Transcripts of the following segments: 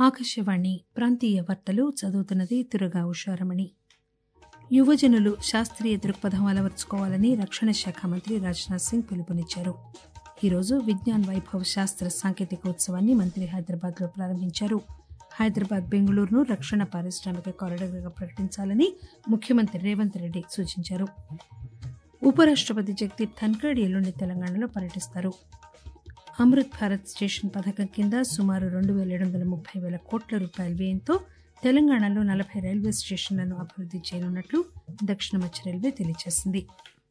ఆకాశవాణి ప్రాంతీయ వార్తలు చదువుతున్నది తురగా ఉషారమణి యువజనులు శాస్త్రీయ దృక్పథం అలవర్చుకోవాలని రక్షణ శాఖ మంత్రి రాజ్నాథ్ సింగ్ పిలుపునిచ్చారు ఈరోజు విజ్ఞాన్ వైభవ్ శాస్త్ర సాంకేతిక ఉత్సవాన్ని మంత్రి హైదరాబాద్ లో ప్రారంభించారు హైదరాబాద్ బెంగళూరును రక్షణ పారిశ్రామిక కారిడార్గా ప్రకటించాలని ముఖ్యమంత్రి రేవంత్ రెడ్డి సూచించారు ఉపరాష్టపతి జగదీప్ ధన్కడ్ ఎల్లుండి తెలంగాణలో పర్యటిస్తారు అమృత్ భారత్ స్టేషన్ పథకం కింద సుమారు రెండు పేల ఏడు వందల ముప్పై వేల కోట్ల రూపాయల వ్యయంతో తెలంగాణలో నలభై రైల్వే స్టేషన్లను అభివృద్ది చేయనున్నట్లు దక్షిణ మధ్య రైల్వే తెలియజేసింది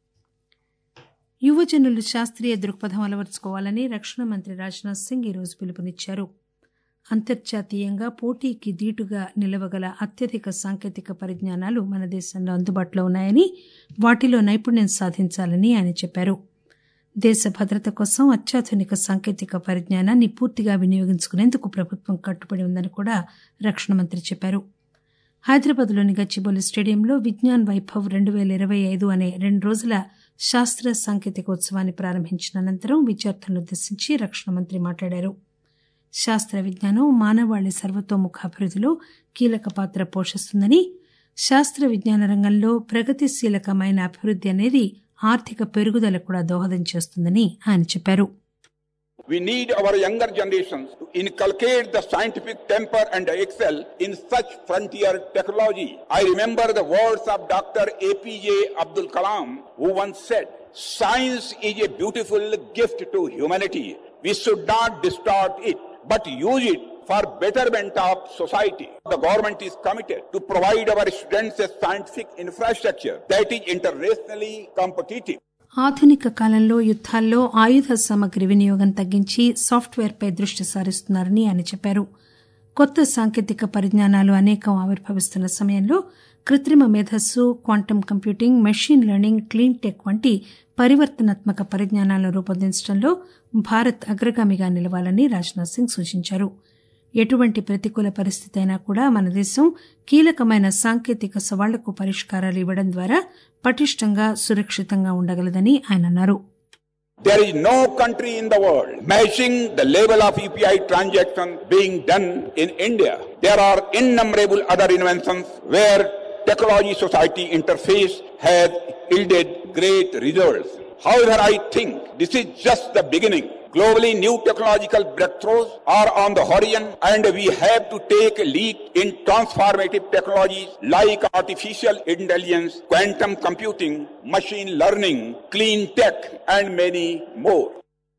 యువజనులు శాస్త్రీయ దృక్పథం అలవర్చుకోవాలని రక్షణ మంత్రి రాజ్నాథ్ సింగ్ ఈరోజు పిలుపునిచ్చారు అంతర్జాతీయంగా పోటీకి దీటుగా నిలవగల అత్యధిక సాంకేతిక పరిజ్ఞానాలు మన దేశంలో అందుబాటులో ఉన్నాయని వాటిలో నైపుణ్యం సాధించాలని ఆయన చెప్పారు దేశ భద్రత కోసం అత్యాధునిక సాంకేతిక పరిజ్ఞానాన్ని పూర్తిగా వినియోగించుకునేందుకు ప్రభుత్వం కట్టుబడి ఉందని కూడా రక్షణ మంత్రి చెప్పారు హైదరాబాద్లోని గచ్చిబౌలి స్టేడియంలో విజ్ఞాన్ వైభవ్ రెండు పేల ఇరవై ఐదు అనే రెండు రోజుల శాస్త్ర సాంకేతిక ఉత్సవాన్ని ప్రారంభించిన అనంతరం విద్యార్థులను ఉద్దేశించి రక్షణ మంత్రి మాట్లాడారు శాస్త్ర విజ్ఞానం మానవాళి సర్వతోముఖ అభివృద్దిలో కీలక పాత్ర పోషిస్తుందని శాస్త్ర విజ్ఞాన రంగంలో ప్రగతిశీలకమైన అభివృద్ది అనేది ఆర్థిక పెరుగుదలకు కూడా దోహదం చేస్తుందని ఆయన చెప్పారు We need our younger generations to inculcate the scientific temper and excel in such frontier technology. I remember the words of Dr. APJ Abdul Kalam, who once said, Science is a beautiful gift to humanity. We should not distort it, but use it for betterment of society. The government is committed to provide our students a scientific infrastructure that is internationally competitive. ఆధునిక కాలంలో యుద్దాల్లో ఆయుధ సామగ్రి వినియోగం తగ్గించి సాఫ్ట్వేర్పై దృష్టి సారిస్తున్నారని ఆయన చెప్పారు కొత్త సాంకేతిక పరిజ్ఞానాలు అనేకం ఆవిర్భవిస్తున్న సమయంలో కృత్రిమ మేధస్సు quantum computing machine learning clean tech వంటి పరివర్తనాత్మక పరిజ్ఞానాలను రూపొందించడంలో భారత్ అగ్రగామిగా నిలవాలని రాజ్నాథ్ సింగ్ సూచించారు ఎటువంటి ప్రతికూల పరిస్థితి అయినా కూడా మన దేశం కీలకమైన సాంకేతిక సవాళ్లకు పరిష్కారాలు ఇవ్వడం ద్వారా పటిష్టంగా సురక్షితంగా ఉండగలదని ఆయన అన్నారు There is no country in the world matching the level of UPI transaction being done in India. There are innumerable other inventions where technology society interface has yielded great results. However, I think this is just the beginning. Globally, new technological breakthroughs are on the horizon and we have to take a lead in transformative technologies like artificial intelligence, quantum computing, machine learning, clean tech and many more.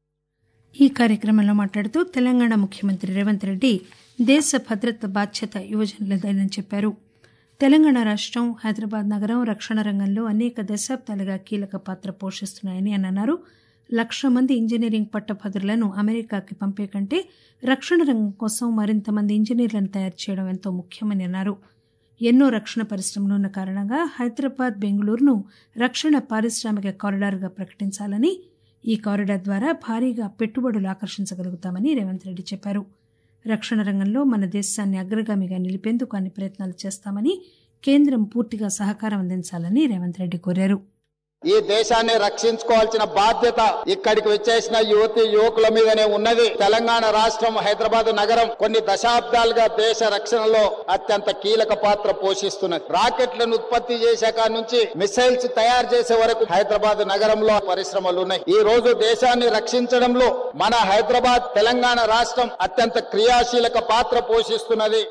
ఈ కార్యక్రమంలో మాట్లాడుతూ తెలంగాణ ముఖ్యమంత్రి రేవంత్ రెడ్డి దేశ భద్రత బాధ్యత యువజనులదని చెప్పారు తెలంగాణ రాష్టం హైదరాబాద్ నగరం రక్షణ రంగంలో అనేక దశాబ్దాలుగా కీలక పాత్ర పోషిస్తున్నాయని ఆయన అన్నారు లక్ష మంది ఇంజనీరింగ్ పట్టభద్రులను అమెరికాకి పంపే కంటే రక్షణ రంగం కోసం మరింత మంది ఇంజనీర్లను తయారు చేయడం ఎంతో ముఖ్యమని అన్నారు ఎన్నో రక్షణ పరిశ్రమలు ఉన్న కారణంగా హైదరాబాద్ బెంగళూరును రక్షణ పారిశ్రామిక కారిడార్గా ప్రకటించాలని ఈ కారిడార్ ద్వారా భారీగా పెట్టుబడులు ఆకర్షించగలుగుతామని రేవంత్ రెడ్డి చెప్పారు రక్షణ రంగంలో మన దేశాన్ని అగ్రగామిగా నిలిపేందుకు అన్ని ప్రయత్నాలు చేస్తామని కేంద్రం పూర్తిగా సహకారం అందించాలని రేవంత్ రెడ్డి కోరారు ఈ దేశాన్ని రక్షించుకోవాల్సిన బాధ్యత ఇక్కడికి వచ్చేసిన యువతి యువకుల మీదనే ఉన్నది తెలంగాణ రాష్ట్రం హైదరాబాద్ నగరం కొన్ని దశాబ్దాలుగా దేశ రక్షణలో అత్యంత కీలక పాత్ర పోషిస్తున్నది రాకెట్లను ఉత్పత్తి చేసే కాడ నుంచి మిసైల్స్ తయారు చేసే వరకు హైదరాబాద్ నగరంలో పరిశ్రమలు ఉన్నాయి ఈ రోజు దేశాన్ని రక్షించడంలో మన హైదరాబాద్ తెలంగాణ రాష్ట్రం అత్యంత క్రియాశీలక పాత్ర పోషిస్తున్నది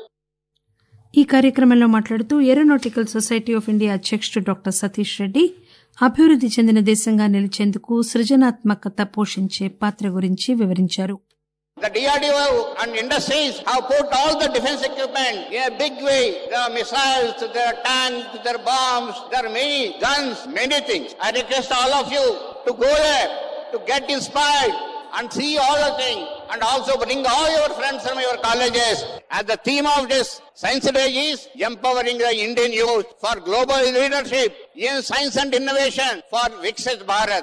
ఈ కార్యక్రమంలో మాట్లాడుతూ ఏరోనాటికల్ సొసైటీ ఆఫ్ ఇండియా అధ్యక్షుడు డాక్టర్ సతీష్ రెడ్డి అభివృద్ది చెందిన దేశంగా నిలిచేందుకు సృజనాత్మకత పోషించే పాత్ర గురించి వివరించారు The DRDO and industries have put all the defense equipment in a big way. There are missiles, there are tanks, there are bombs, there are many guns, many things. I request all of you to go there, to get inspired and see all the things and also bring all your friends from your colleges. And the theme of this science day is empowering the Indian youth for global leadership in science and innovation for Viksit Bharat.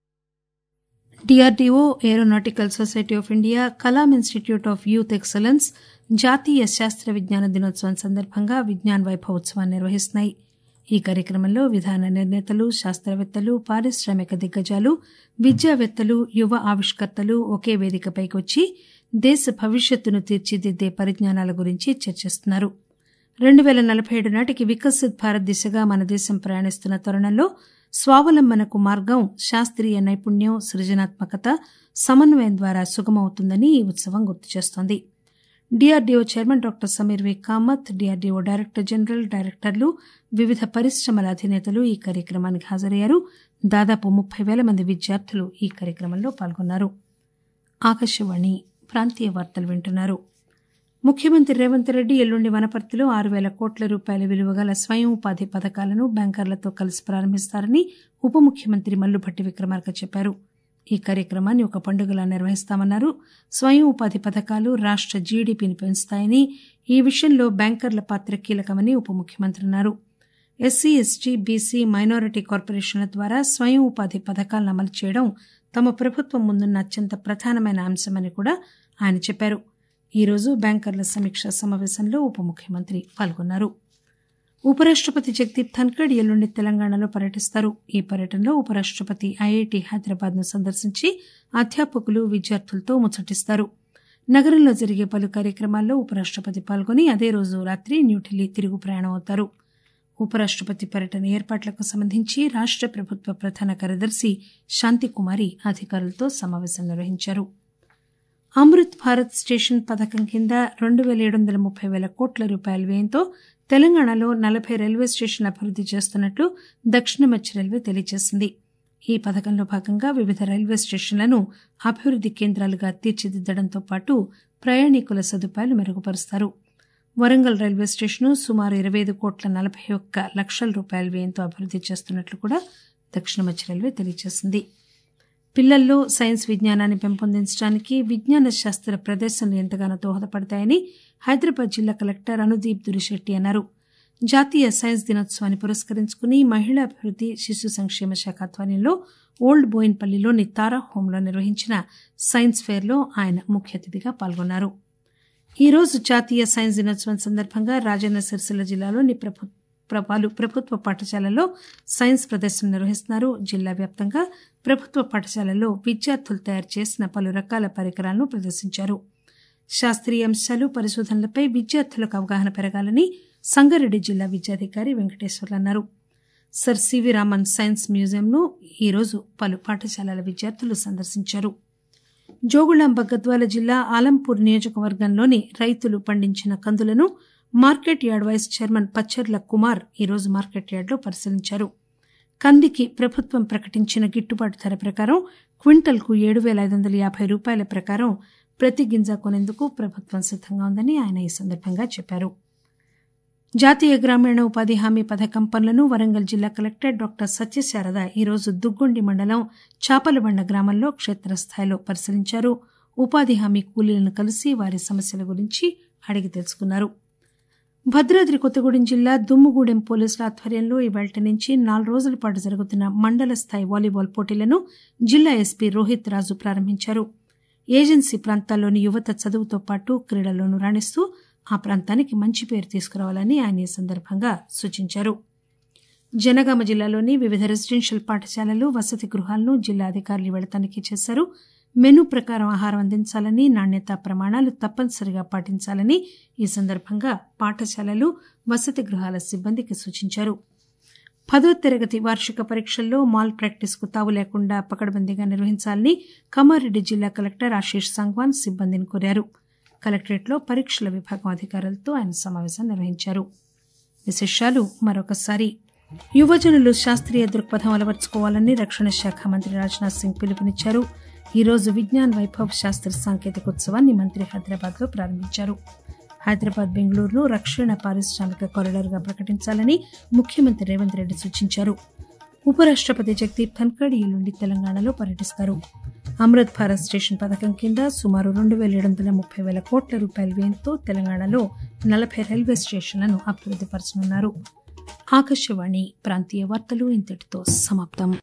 DRDO aeronautical society of India Kalam institute of youth excellence జాతీయ శాస్త్ర విజ్ఞాన దినోత్సవం సందర్భంగా విజ్ఞాన్ వైభవ్ ఉత్సవాన్ని నిర్వహిస్తున్నాయి ఈ కార్యక్రమంలో విధాన నిర్ణేతలు శాస్త్రవేత్తలు పారిశ్రామిక దిగ్గజాలు విద్యావేత్తలు యువ ఆవిష్కర్తలు ఒకే వేదికపైకి వచ్చి దేశ భవిష్యత్తును తీర్చిదిద్దే పరిజ్ఞానాల గురించి చర్చిస్తున్నారు రెండు పేల నలభై ఏడు నాటికి వికసిత్ భారత్ దిశగా మన దేశం ప్రయాణిస్తున్న తరుణంలో స్వావలంబనకు మార్గం శాస్త్రీయ నైపుణ్యం సృజనాత్మకత సమన్వయం ద్వారా సుగమవుతుందని ఈ ఉత్సవం గుర్తు చేస్తోంది DRDO chairman doctor Sameer V Kamat DRDO director general డైరెక్టర్లు వివిధ పరిశ్రమల అధినేతలు ఈ కార్యక్రమానికి హాజరయ్యారు దాదాపు ముప్పై పేల మంది విద్యార్థులు ఈ కార్యక్రమంలో పాల్గొన్నారు ఆకాశవాణి ప్రాంతీయ వార్తలు వింటున్నారు ముఖ్యమంత్రి రేవంత్ రెడ్డి ఎల్లుండి వనపర్తిలో ఆరు పేల కోట్ల రూపాయల విలువ గల స్వయం ఉపాధి పథకాలను బ్యాంకర్లతో కలిసి ప్రారంభిస్తారని ఉప ముఖ్యమంత్రి మల్లుభట్టి విక్రమార్క చెప్పారు ఈ కార్యక్రమాన్ని ఒక పండుగలా నిర్వహిస్తామన్నారు స్వయం ఉపాధి పథకాలు రాష్ట జీడీపీని పెంచుతాయని ఈ విషయంలో బ్యాంకర్ల పాత్ర కీలకమని ఉప ముఖ్యమంత్రి అన్నారు ఎస్సీ ఎస్టీ బీసీ మైనారిటీ కార్పొరేషన్ల ద్వారా స్వయం ఉపాధి పథకాలను అమలు చేయడం తమ ప్రభుత్వం ముందున్న అత్యంత ప్రధానమైన అంశమని కూడా ఆయన చెప్పారు ఈ రోజు బ్యాంకర్ల సమీక్షా సమావేశంలో ఉప ముఖ్యమంత్రి పాల్గొన్నారు ఉపరాష్టపతి జగదీప్ ధన్కడ్ ఎల్లుండి తెలంగాణలో పర్యటిస్తారు ఈ పర్యటనలో ఉపరాష్టపతి ఐఐటి హైదరాబాద్ ను సందర్శించి అధ్యాపకులు విద్యార్థులతో ముచ్చటిస్తారు నగరంలో జరిగే పలు కార్యక్రమాల్లో ఉపరాష్టపతి పాల్గొని అదే రోజు రాత్రి న్యూఢిల్లీ తిరుగు ప్రయాణం అవుతారు ఉపరాష్టపతి పర్యటన ఏర్పాట్లకు సంబంధించి రాష్ట ప్రభుత్వ ప్రధాన కార్యదర్శి శాంతికుమారి అధికారులతో సమావేశం నిర్వహించారు అమృత్ భారత్ స్టేషన్ పథకం కింద రెండు పేల ఏడు వందల ముప్పై పేల కోట్ల రూపాయల వ్యయంతో తెలంగాణలో నలభై రైల్వే స్టేషన్లు అభివృద్ది చేస్తున్నట్లు దక్షిణ మధ్య రైల్వే తెలియజేసింది ఈ పథకంలో భాగంగా వివిధ రైల్వే స్టేషన్లను అభివృద్ది కేంద్రాలుగా తీర్చిదిద్దడంతో పాటు ప్రయాణికుల సదుపాయాలు మెరుగుపరుస్తారు వరంగల్ రైల్వే స్టేషను సుమారు ఇరవై ఐదు కోట్ల నలభై ఒక్క లక్షల రూపాయల వ్యయంతో అభివృద్ది చేస్తున్నట్లు కూడా దక్షిణ మధ్య రైల్వే తెలియజేసింది పిల్లల్లో సైన్స్ విజ్ఞానాన్ని పెంపొందించడానికి విజ్ఞాన శాస్త్ర ప్రదర్శనలు ఎంతగానో దోహదపడతాయని హైదరాబాద్ జిల్లా కలెక్టర్ అనుదీప్ దురిశెట్టి అన్నారు జాతీయ సైన్స్ దినోత్సవాన్ని పురస్కరించుకుని మహిళా అభివృద్ది శిశు సంక్షేమ శాఖ ఆధ్వర్యంలో ఓల్డ్ బోయిన్పల్లిలోని తారా హోంలో నిర్వహించిన సైన్స్ ఫెయిర్లో ఆయన ముఖ్య అతిథిగా పాల్గొన్నారు ఈ రోజు జాతీయ సైన్స్ దినోత్సవం సందర్భంగా రాజన్న సిరిసిల్ల జిల్లాలోని ప్రభు పలు ప్రభుత్వ పాఠశాలల్లో సైన్స్ ప్రదర్శన నిర్వహిస్తున్నారు జిల్లా వ్యాప్తంగా ప్రభుత్వ పాఠశాలల్లో విద్యార్థులు తయారు చేసిన పలు రకాల పరికరాలను ప్రదర్శించారు శాస్త్రీయ అంశాలు పరిశోధనలపై విద్యార్థులకు అవగాహన పెరగాలని సంగారెడ్డి జిల్లా విద్యాధికారి వెంకటేశ్వర్లు అన్నారు సర్ సివి రామన్ సైన్స్ మ్యూజియంను ఈరోజు పలు పాఠశాలల విద్యార్థులు సందర్శించారు జోగుళాంబ గద్వాల జిల్లా ఆలంపూర్ నియోజకవర్గంలోని రైతులు పండించిన కందులను market yard vice chairman Pacharla Kumar ఈరోజు మార్కెట్ యార్డులో పరిశీలించారు కందికి ప్రభుత్వం ప్రకటించిన గిట్టుబాటు ధర ప్రకారం క్వింటల్కు ఏడు పేల ఐదు వందల యాభై రూపాయల ప్రకారం ప్రతి గింజ కొనేందుకు ప్రభుత్వం సిద్దంగా ఉందని ఆయన ఈ సందర్భంగా చెప్పారు జాతీయ గ్రామీణ ఉపాధి హామీ పథకం పనులను వరంగల్ జిల్లా కలెక్టర్ డాక్టర్ సత్యశారద ఈరోజు దుగ్గొండి మండలం చాపలబండ గ్రామంలో క్షేత్రస్థాయిలో పరిశీలించారు ఉపాధి హామీ కూలీలను కలిసి వారి సమస్యల గురించి అడిగి తెలుసుకున్నారు భద్రాద్రి కొత్తగూడెం జిల్లా దుమ్ముగూడెం పోలీసుల ఆధ్వర్యంలో ఇవాళ నుంచి నాలుగు రోజుల పాటు జరుగుతున్న మండల స్థాయి వాలీబాల్ పోటీలను జిల్లా ఎస్పీ రోహిత్ రాజు ప్రారంభించారు ఏజెన్సీ ప్రాంతాల్లోని యువత చదువుతో పాటు క్రీడల్లోనూ రాణిస్తూ ఆ ప్రాంతానికి మంచి పేరు తీసుకురావాలని ఆయన ఈ సందర్భంగా సూచించారు జనగామ జిల్లాలోని వివిధ రెసిడెన్షియల్ పాఠశాలలు వసతి గృహాలను జిల్లా అధికారులు ఇవాళ తనిఖీ చేశారు మెనూ ప్రకారం ఆహారం అందించాలని నాణ్యతా ప్రమాణాలు తప్పనిసరిగా పాటించాలని ఈ సందర్భంగా పాఠశాలలు వసతి గృహాల సిబ్బందికి సూచించారు పదో తరగతి వార్షిక పరీక్షల్లో మాల్ ప్రాక్టీస్కు తావు లేకుండా పకడ్బందీగా నిర్వహించాలని కామారెడ్డి జిల్లా కలెక్టర్ ఆశీష్ సంగ్వాన్ సిబ్బందిని కోరారు కలెక్టరేట్లో పరీక్షల విభాగం అధికారులతో ఆయన సమావేశం నిర్వహించారు విశేషాలు మరొకసారి యువజనులు శాస్త్రీయ దృక్పథం అలవర్చుకోవాలని రక్షణ శాఖ మంత్రి రాజ్నాథ్ సింగ్ పిలుపునిచ్చారు ఈ రోజు విజ్ఞాన్ వైభవ్ శాస్త్ర సాంకేతికోత్సవాన్ని మంత్రి హైదరాబాద్ లో ప్రారంభించారు హైదరాబాద్ బెంగళూరును రక్షణ పారిశ్రామిక కారిడార్ గా ప్రకటించాలని ముఖ్యమంత్రి రేవంత్ రెడ్డి సూచించారు ఉపరాష్టపతి జగదీప్ ధన్కడ్ ఎల్లుండి తెలంగాణలో పర్యటిస్తారు అమృత్ భారత్ స్టేషన్ పథకం కింద సుమారు రెండు పేల ఏడు వందల ముప్పై వేల కోట్ల రూపాయల వ్యయంతో తెలంగాణలో నలభై రైల్వే స్టేషన్లను అభివృద్ది పరచనున్నారు ఆకాశవాణి ప్రాంతీయ వార్తలు ఇంతటితో సమాప్తం